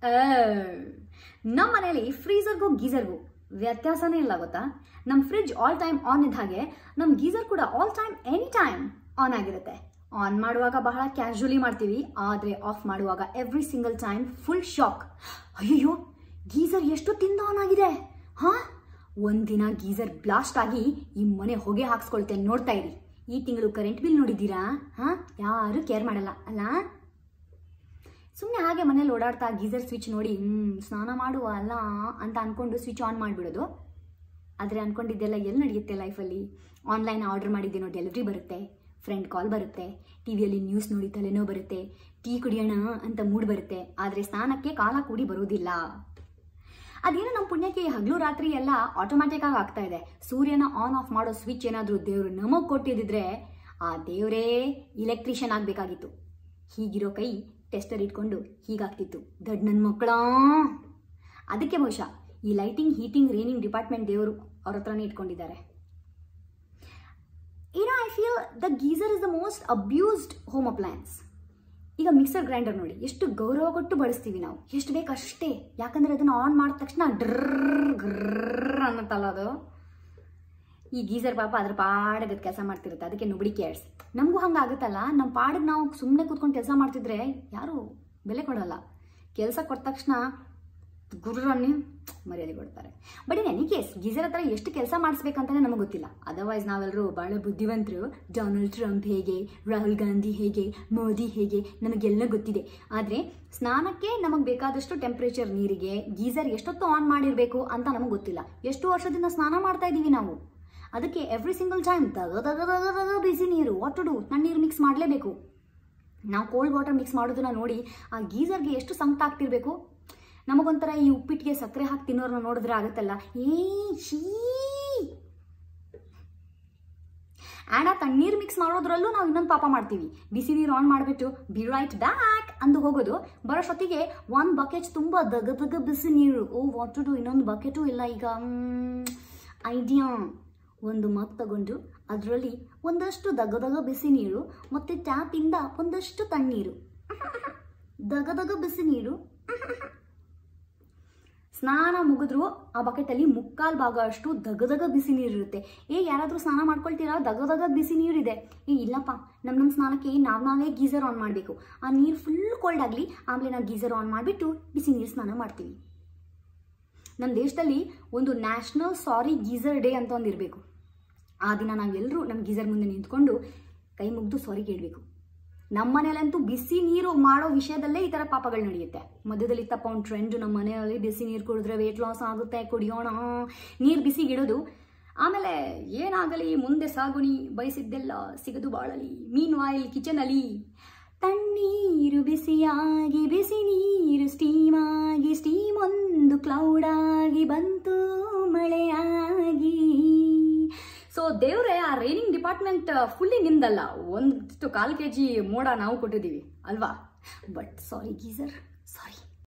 ನಮ್ಮ ಮನೇಲಿ ಫ್ರೀಸರ್ಗೂ ಗೀಸರ್ಗೂ ವ್ಯತ್ಯಾಸನೇ ಇಲ್ಲ ಗೊತ್ತಾ ನಮ್ಮ ಫ್ರಿಡ್ಜ್ ಆಲ್ ಟೈಮ್ ಆನ್ ಇದ್ದ ಹಾಗೆ ನಮ್ಮ ಗೀಸರ್ ಕೂಡ all time any time on ಆಗಿರುತ್ತೆ ಆನ್ ಮಾಡುವಾಗ ಬಹಳ ಕ್ಯಾಶುವಲಿ ಮಾಡ್ತೀವಿ ಆದರೆ ಆಫ್ ಮಾಡುವಾಗ every single time full shock ಅಯ್ಯೋ ಗೀಸರ್ ಎಷ್ಟು ತಿಂದ ಆನ್ ಆಗಿದೆ ಹಾ ಒಂದಿನ ಗೀಸರ್ ಬ್ಲಾಸ್ಟ್ ಆಗಿ ಈ ಮನೆ ಹೊಗೆ ಹಾಕ್ಸ್ಕೊಳ್ತೆ ನೋಡ್ತಾ ಇರಿ ಈ ತಿಂಗಳು ಕರೆಂಟ್ ಬಿಲ್ ನೋಡಿದ್ದೀರಾ ಹಾ ಯಾರು ಕೇರ್ ಮಾಡಲ್ಲ ಅಲ್ಲ ಸುಮ್ಮನೆ ಹಾಗೆ ಮನೇಲಿ ಓಡಾಡ್ತಾ ಗೀಸರ್ ಸ್ವಿಚ್ ನೋಡಿ ಹ್ಮ್ ಸ್ನಾನ ಮಾಡುವ ಅಲ್ಲ ಅಂತ ಅನ್ಕೊಂಡು ಸ್ವಿಚ್ ಆನ್ ಮಾಡಿಬಿಡೋದು ಆದರೆ ಅನ್ಕೊಂಡಿದ್ದೆಲ್ಲ ಎಲ್ಲಿ ನಡೆಯುತ್ತೆ ಲೈಫಲ್ಲಿ ಆನ್ಲೈನ್ ಆರ್ಡರ್ ಮಾಡಿದ್ದೇನೋ ಡೆಲಿವ್ರಿ ಬರುತ್ತೆ ಫ್ರೆಂಡ್ ಕಾಲ್ ಬರುತ್ತೆ ಟಿ ವಿಯಲ್ಲಿ ನ್ಯೂಸ್ ನೋಡಿ ತಲೆನೋ ಬರುತ್ತೆ ಟೀ ಕುಡಿಯೋಣ ಅಂತ ಮೂಡ್ ಬರುತ್ತೆ ಆದರೆ ಸ್ನಾನಕ್ಕೆ ಕಾಲ ಕೂಡಿ ಬರೋದಿಲ್ಲ ಅದೇನೋ ನಮ್ಮ ಪುಣ್ಯಕ್ಕೆ ಹಗಲು ರಾತ್ರಿ ಎಲ್ಲ ಆಟೋಮ್ಯಾಟಿಕ್ ಆಗಿ ಆಗ್ತಾ ಇದೆ ಸೂರ್ಯನ ಆನ್ ಆಫ್ ಮಾಡೋ ಸ್ವಿಚ್ ಏನಾದರೂ ದೇವರು ನಮಗೆ ಕೊಟ್ಟಿದ್ದಿದ್ರೆ ಆ ದೇವರೇ ಇಲೆಕ್ಟ್ರಿಷಿಯನ್ ಆಗಬೇಕಾಗಿತ್ತು ಹೀಗಿರೋ ಕೈ ಟೆಸ್ಟರ್ ಇಟ್ಕೊಂಡು ಹೀಗಾಗ್ತಿತ್ತು ದೊಡ್ಡ ನನ್ನ ಮಕ್ಕಳ ಅದಕ್ಕೆ ಬಹುಶಃ ಈ ಲೈಟಿಂಗ್ ಹೀಟಿಂಗ್ ರೇನಿಂಗ್ ಡಿಪಾರ್ಟ್ಮೆಂಟ್ ದೇವರು ಅವ್ರ ಹತ್ರನೇ ಇಟ್ಕೊಂಡಿದ್ದಾರೆ ಏನೋ I feel the geyser is the most abused home appliance ಈಗ ಮಿಕ್ಸರ್ ಗ್ರೈಂಡರ್ ನೋಡಿ ಎಷ್ಟು ಗೌರವ ಕೊಟ್ಟು ಬಳಸ್ತೀವಿ ನಾವು ಎಷ್ಟು ಬೇಕು ಅಷ್ಟೇ ಯಾಕಂದ್ರೆ ಅದನ್ನು ಆನ್ ಮಾಡಿದ ತಕ್ಷಣ ಡ್ರರ್ ಗ್ರರ್ ಅನ್ನತ್ತಲ್ಲ ಅದು ಈ ಗೀಸರ್ ಪಾಪ ಅದ್ರ ಪಾಡಿಗೆ ಕೆಲಸ ಮಾಡ್ತಿರುತ್ತೆ ಅದಕ್ಕೆ ನುಬಡಿ ಕೇರ್ಸ್ ನಮಗೂ ಹಂಗೆ ಆಗುತ್ತಲ್ಲ ನಮ್ಮ ಪಾಡಿಗೆ ನಾವು ಸುಮ್ಮನೆ ಕೂತ್ಕೊಂಡು ಕೆಲಸ ಮಾಡ್ತಿದ್ರೆ ಯಾರು ಬೆಲೆ ಕೊಡಲ್ಲ ಕೆಲಸ ಕೊಟ್ಟ ತಕ್ಷಣ ಗುರ್ರನ್ನೇ ಮರ್ಯಾದೆ ಕೊಡ್ತಾರೆ but in any case geyser ಹತ್ರ ಎಷ್ಟು ಕೆಲಸ ಮಾಡಿಸ್ಬೇಕಂತಾನೆ ನಮಗೆ ಗೊತ್ತಿಲ್ಲ ಅದರ್ವೈಸ್ ನಾವೆಲ್ಲರೂ ಭಾಳ ಬುದ್ಧಿವಂತರು ಡೊನಾಲ್ಡ್ ಟ್ರಂಪ್ ಹೇಗೆ ರಾಹುಲ್ ಗಾಂಧಿ ಹೇಗೆ ಮೋದಿ ಹೇಗೆ ನಮಗೆಲ್ಲ ಗೊತ್ತಿದೆ ಆದರೆ ಸ್ನಾನಕ್ಕೆ ನಮಗೆ ಬೇಕಾದಷ್ಟು ಟೆಂಪ್ರೇಚರ್ ನೀರಿಗೆ ಗೀಸರ್ ಎಷ್ಟೊತ್ತು ಆನ್ ಮಾಡಿರಬೇಕು ಅಂತ ನಮಗೆ ಗೊತ್ತಿಲ್ಲ ಎಷ್ಟು ವರ್ಷದಿಂದ ಸ್ನಾನ ಮಾಡ್ತಾ ಇದ್ದೀವಿ ನಾವು ಅದಕ್ಕೆ ಎವ್ರಿ ಸಿಂಗಲ್ ಟೈಮ್ ತಗ ತಗ ತಗ ತಗ ಬಿಸಿ ನೀರು ವಾಟ್ ಟು ಡು ತಣ್ಣೀರು ಮಿಕ್ಸ್ ಮಾಡಲೇಬೇಕು ನಾವು ಕೋಲ್ಡ್ ವಾಟರ್ ಮಿಕ್ಸ್ ಮಾಡೋದನ್ನ ನೋಡಿ ಆ ಗೀಸರ್ಗೆ ಎಷ್ಟು ಸಂಕಟ ಆಗ್ತಿರ್ಬೇಕು ನಮಗೊಂಥರ ಈ ಉಪ್ಪಿಟ್ಟಿಗೆ ಸಕ್ಕರೆ ಹಾಕಿ ತಿನ್ನೋರನ್ನ ನೋಡಿದ್ರೆ ಆಗುತ್ತಲ್ಲ ಏ ಶೀ ಆ್ಯಂಡ್ ಆ ತಣ್ಣೀರು ಮಿಕ್ಸ್ ಮಾಡೋದ್ರಲ್ಲೂ ನಾವು ಇನ್ನೊಂದು ಪಾಪ ಮಾಡ್ತೀವಿ ಬಿಸಿ ನೀರು ಆನ್ ಮಾಡಿಬಿಟ್ಟು ಬಿ ರೈಟ್ ಬ್ಯಾಕ್ ಅಂದು ಹೋಗೋದು ಬರೋಷ್ಟೊತ್ತಿಗೆ ಒಂದು ಬಕೆಟ್ ತುಂಬ ದಗ ದಗ ಬಿಸಿ ನೀರು ಓ ವಾಟ್ ಟು ಡು ಇನ್ನೊಂದು ಬಕೆಟು ಇಲ್ಲ ಈಗ ಐಡಿಯಾ ಒಂದು ಮಗ್ ತಗೊಂಡು ಅದರಲ್ಲಿ ಒಂದಷ್ಟು ದಗ ದಗ ಬಿಸಿ ನೀರು ಮತ್ತು ಟ್ಯಾಪಿಂದ ಒಂದಷ್ಟು ತಣ್ಣೀರು ದಗ ದಗ ಬಿಸಿ ನೀರು ಸ್ನಾನ ಮುಗಿದ್ರು ಆ ಬಕೆಟಲ್ಲಿ ಮುಕ್ಕಾಲು ಭಾಗ ಅಷ್ಟು ದಗದಗ ಬಿಸಿ ನೀರಿರುತ್ತೆ ಏ ಯಾರಾದರೂ ಸ್ನಾನ ಮಾಡ್ಕೊಳ್ತೀರಾ ದಗದಗ ಬಿಸಿ ನೀರಿದೆ ಏ ಇಲ್ಲಪ್ಪ ನಮ್ಮ ನಮ್ಮ ಸ್ನಾನಕ್ಕೆ ನಾವು ನಾವೇ ಗೀಸರ್ ಆನ್ ಮಾಡಬೇಕು ಆ ನೀರು ಫುಲ್ ಕೋಲ್ಡ್ ಆಗಲಿ ಆಮೇಲೆ ನಾವು ಗೀಸರ್ ಆನ್ ಮಾಡಿಬಿಟ್ಟು ಬಿಸಿ ನೀರು ಸ್ನಾನ ಮಾಡ್ತೀವಿ ನಮ್ಮ ದೇಶದಲ್ಲಿ ಒಂದು ನ್ಯಾಷನಲ್ ಸಾರಿ ಗೀಸರ್ ಡೇ ಅಂತ ಒಂದು ಇರಬೇಕು ಆ ದಿನ ನಾವೆಲ್ಲರೂ ನಮ್ಮ ಗೀಸರ್ ಮುಂದೆ ನಿಂತ್ಕೊಂಡು ಕೈ ಮುಗಿದು ಸಾರಿ ಕೇಳಬೇಕು ನಮ್ಮ ಮನೆಯಲ್ಲಂತೂ ಬಿಸಿ ನೀರು ಮಾಡೋ ವಿಷಯದಲ್ಲೇ ಈ ಥರ ಪಾಪಗಳು ನಡೆಯುತ್ತೆ ಮಧ್ಯದಲ್ಲಿ ತಪ್ಪ ಒಂದು ಟ್ರೆಂಡ್ ನಮ್ಮ ಮನೆಯಲ್ಲಿ ಬಿಸಿ ನೀರು ಕುಡಿದ್ರೆ ವೇಟ್ ಲಾಸ್ ಆಗುತ್ತೆ ಕುಡಿಯೋಣ ನೀರು ಬಿಸಿಗಿಡೋದು ಆಮೇಲೆ ಏನಾಗಲಿ ಮುಂದೆ ಸಾಗುನಿ ಬಯಸಿದ್ದೆಲ್ಲ ಸಿಗದು ಬಾಳಲಿ ಮೀನ್ ವಾಯಿಲ್ ಕಿಚನಲ್ಲಿ ತಣ್ಣೀರು ಬಿಸಿಯಾಗಿ ಬಿಸಿ ನೀರು ಸ್ಟೀಮ್ ಆಗಿ ಸ್ಟೀಮ್ ಒಂದು ಕ್ಲೌಡ್ ಆಗಿ ಬಂತು ಮಳೆಯಾಗಿ ಸೊ ದೇವ್ರೆ ಆ ರೈನಿಂಗ್ ಡಿಪಾರ್ಟ್ಮೆಂಟ್ ಫುಲ್ಲಿ ನಿಮ್ದಲ್ಲ ಒಂದಿಷ್ಟು ಕಾಲು ಕೆ ಜಿ ಮೋಡ ನಾವು ಕೊಟ್ಟಿದ್ದೀವಿ ಅಲ್ವಾ ಬಟ್ ಸಾರಿ ಗೀಸರ್ ಸಾರಿ